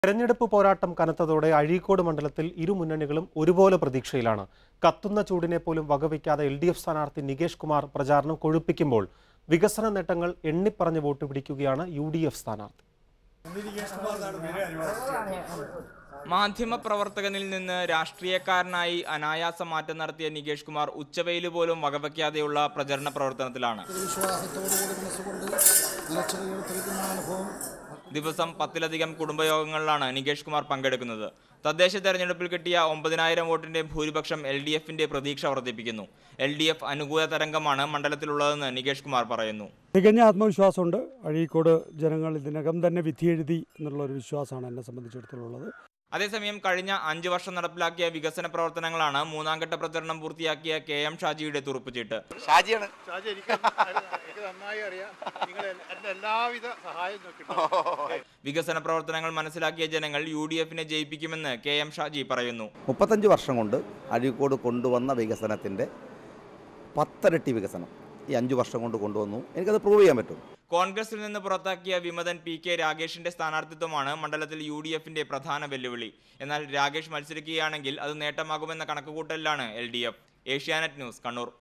തെരഞ്ഞെടുപ്പ് പോരാട്ടം കനത്തതോടെ അഴീക്കോട് മണ്ഡലത്തിൽ ഇരു മുന്നണികളും ഒരുപോലെ പ്രതീക്ഷയിലാണ് കത്തുന്ന ചൂടിനെ പോലും വകവയ്ക്കാതെ എൽ ഡി എഫ് സ്ഥാനാർത്ഥി നികേഷ് കുമാർ പ്രചാരണം കൊഴുപ്പിക്കുമ്പോൾ വികസന നേട്ടങ്ങൾ എണ്ണിപ്പറഞ്ഞ് വോട്ട് പിടിക്കുകയാണ് യു ഡി എഫ് സ്ഥാനാർത്ഥി മാധ്യമപ്രവർത്തകനിൽ നിന്ന് രാഷ്ട്രീയക്കാരനായി അനായാസ മാറ്റം നടത്തിയ നികേഷ് കുമാർ ഉച്ചവെയിൽ പോലും വകവയ്ക്കാതെയുള്ള പ്രചരണ പ്രവർത്തനത്തിലാണ് വിശ്വാസത്തോടുകൂടി മനസ്സുകൊണ്ട് നിലച്ചുകകൾ തെളിക്കുന്ന അനുഭവം ദിവസം പത്തിലധികം കുടുംബയോഗങ്ങളിലാണ് നികേഷ് കുമാർ പങ്കെടുക്കുന്നത് തദ്ദേശ തെരഞ്ഞെടുപ്പിൽ കിട്ടിയ ഒമ്പതിനായിരം വോട്ടിന്റെ ഭൂരിപക്ഷം എൽ ഡി എഫിന്റെ പ്രതീക്ഷ വർദ്ധിപ്പിക്കുന്നു എൽ ഡി എഫ് അനുകൂല തരംഗമാണ് മണ്ഡലത്തിലുള്ളതെന്ന് നികേഷ് കുമാർ പറയുന്നു തികഞ്ഞ ആത്മവിശ്വാസമുണ്ട് അഴീക്കോട് ജനങ്ങൾ ഇതിനകം തന്നെ വിധിയെഴുതി എന്നുള്ള ഒരു വിശ്വാസമാണ് എന്നെ സംബന്ധിച്ചിടത്തോളം ഉള്ളത് അതേസമയം കഴിഞ്ഞ അഞ്ചു വർഷം നടപ്പിലാക്കിയ വികസന പ്രവർത്തനങ്ങളാണ് മൂന്നാംഘട്ട പ്രചരണം പൂർത്തിയാക്കിയ കെ എം ഷാജിയുടെ തുറുപ്പുചീട്ട് ഷാജിയാണ് ഷാജി എനിക്ക് എനിക്ക് നന്നായി അറിയാം നിങ്ങൾ എൻ്റെ എല്ലാവിധ സഹായം നോക്കിയിട്ടുണ്ട് വികസന പ്രവർത്തനങ്ങൾ മനസ്സിലാക്കിയ ജനങ്ങൾ യു ഡി എഫിനെ ജയിപ്പിക്കുമെന്ന് കെ എം ഷാജി പറയുന്നു മുപ്പത്തഞ്ച് വർഷം കൊണ്ട് അഴീക്കോട് കൊണ്ടുവന്ന വികസനത്തിൻ്റെ പത്തരട്ടി വികസനം ഈ അഞ്ച് വർഷം കൊണ്ട് കൊണ്ടുവന്നു എനിക്കത് പ്രൂവ് ചെയ്യാൻ പറ്റും കോൺഗ്രസിൽ നിന്ന് പുറത്താക്കിയ വിമതൻ പി കെ രാഗേഷിന്റെ സ്ഥാനാർത്ഥിത്വമാണ് മണ്ഡലത്തിൽ യു ഡി എഫിന്റെ പ്രധാന വെല്ലുവിളി എന്നാൽ രാഗേഷ് മത്സരിക്കുകയാണെങ്കിൽ അത് നേട്ടമാകുമെന്ന കണക്കുകൂട്ടലിലാണ് L D F Asianet news Kannur